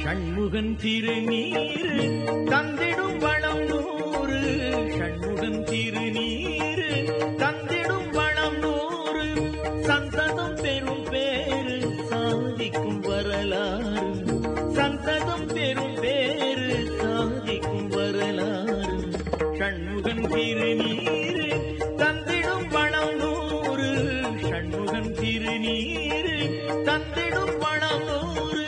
ஷண்முகன் திருநீரு தந்திடும் வளம் நூறு ஷண்முகன் திருநீரு தந்திடும் வளம் நூறு சந்ததம் பெரும் பேரு சாதிக்கும் வரலாறு சந்ததம் பெரும் பேரு சாதிக்கும் வரலாறு ஷண்முகன் திருநீரு தந்திடும் வளம் நூறு ஷண்முகன் திருநீரு தந்திடும் வளம் நூறு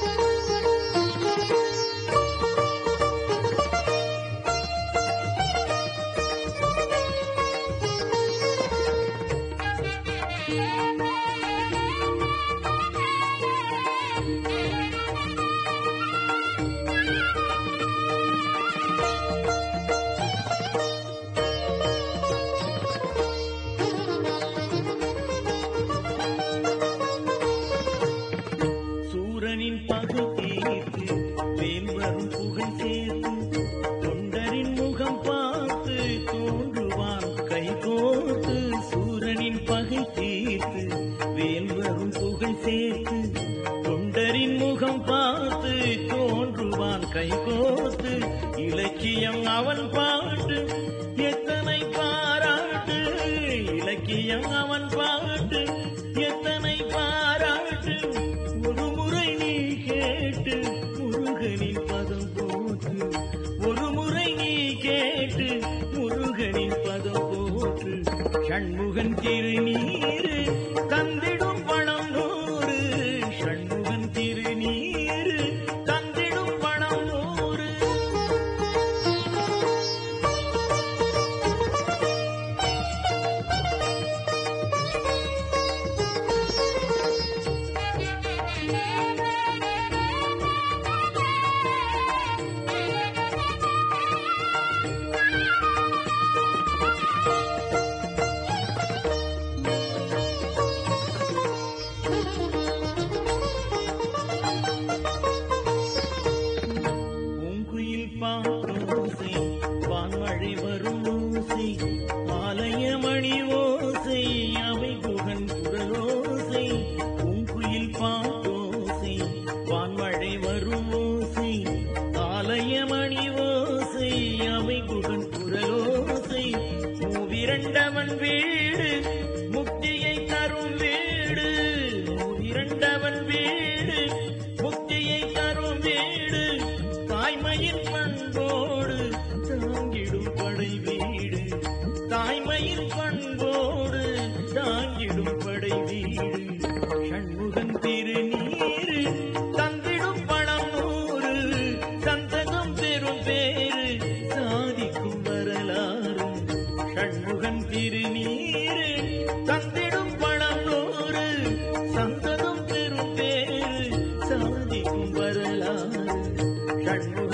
சூரனின் பகை தீர்த்து வேல் வரும் புகழ் சேர்த்து தொண்டரின் முகம் பார்த்து தோன்றுவான் கை கோர்த்து சூரனின் பகை தீர்த்து வேல் வரும் புகழ் சேர்த்து தொண்டரின் முகம் பார்த்து தோன்றுவான் கை கோர்த்து இலக்கியம் அவன் பாட்டு எத்தனை பாராட்டு இலக்கியம் அவன் பாட்டு எத்தனை பாராட்டு ஒரு முறை நீ கேட்டு முருகனின் பதம் போற்று ஒரு முறை நீ கேட்டு முருகனின் பதம் போற்று ஷண்முகன் திருநீரு தந்திடும் பணம் நூறு ஷண்முகன் திருநீரு தந்திடும் பணம் நூறு பூங்குயில் பாட்டோசை வான்மழை வரும் ஓசை ஆலயமணி ஓசை அவை குகன் குரலோசை பூங்குயில் பாட்டோசை வான்மழை வரும் ஓசை ஆலயமணி ஓசை அவை குகன் குரலோசை மூவிரண்டவன் வீடு முக்தியை தரும் வீடு மூவிரண்டவன் வீடு முக்தியை தரும் வீடு தாய்மையின் பண்போடு தாங்கிடும் படை வீடு தாய்மையின் பண்போடு தாங்கிடும் படை வீடு ஷண்முகன் திருநீரு தந்திடும் பணம் நூறு சந்தகம் பெரும் பேரு சாதிக்கும் வரலாறு ஷண்முகன் திருநீரு தந்திடும் பணம் நூறு சந்ததம் பெரும் பேரு சாதிக்கும் வரலாறு ஷண்முகன்